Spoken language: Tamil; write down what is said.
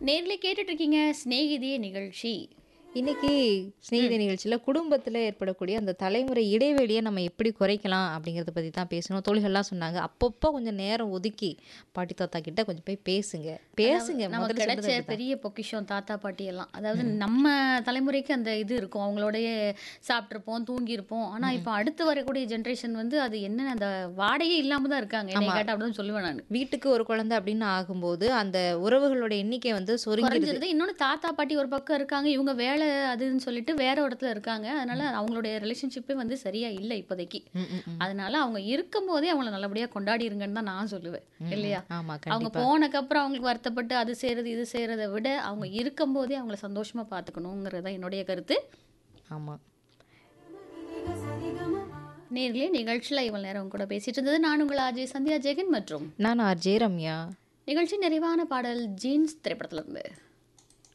நேர்ல கேட்டுட்டு இருக்கீங்க சிநேகிதியே நிகழ்ச்சி இன்னைக்கு ஸ்நேகித நிகழ்ச்சியில் குடும்பத்தில் ஏற்படக்கூடிய அந்த தலைமுறை இடைவெளியை நம்ம எப்படி குறைக்கலாம் அப்படிங்கிறத பற்றி தான் பேசணும் தோழிகள்லாம் சொன்னாங்க அப்பப்போ கொஞ்சம் நேரம் ஒதுக்கி பாட்டி தாத்தா கிட்ட கொஞ்சம் போய் பேசுங்க பேசுங்க நமக்கு முதல்ல கிடைச்ச சொல்றது அதுதான். பெரிய பொக்கிஷம் தாத்தா பாட்டி எல்லாம் அதாவது நம்ம தலைமுறைக்கு அந்த இது இருக்கும் அவங்களோடய சாப்பிட்ருப்போம் தூங்கியிருப்போம் ஆனா இப்போ அடுத்து வரக்கூடிய ஜென்ரேஷன் வந்து அது என்ன அந்த வாடகையே இல்லாம தான் இருக்காங்க என்னை கேட்டா அப்படிதான் சொல்லுவேன் நான் வீட்டுக்கு ஒரு குழந்தை அப்படின்னு ஆகும்போது அந்த உறவுகளோட எண்ணிக்கை வந்து சுருங்கிடுது குறைஞ்சிருது இன்னொன்னு தாத்தா பாட்டி ஒரு பக்கம் இருக்காங்க இவங்க வேலை அதுன்னு சொல்லிட்டு வேற இடத்துல இருக்காங்க அதனால அவங்களுடைய ரிலேஷன்ஷிப்பே வந்து சரியா இல்லை இப்போதைக்கு ம், ம், ம். அதனால அவங்க இருக்கும் போதே அவங்கள நல்லபடியா கொண்டாடிருங்கன்னு தான் நான் சொல்லுவேன் இல்லையா ஆமா அவங்க கண்டிப்பா போனக்கு அப்புறம் அவங்களுக்கு வருத்தப்பட்டு அது செய்யறது இது செய்யறதை விட அவங்க இருக்கும் போதே அவங்கள சந்தோஷமா பாத்துக்கணுங்கிறது தான் என்னுடைய கருத்து ஆமா நேர்களே நிகழ்ச்சியில் இவ்வளவு நேரம் உங்க கூட பேசிட்டு இருந்தது நான் உங்கள் அஜய் சந்தியா ஜெகன் மற்றும் நான் ஆர்ஜே ரம்யா நிகழ்ச்சி நிறைவான பாடல் ஜீன்ஸ் திரைப்படத்துல இருந்து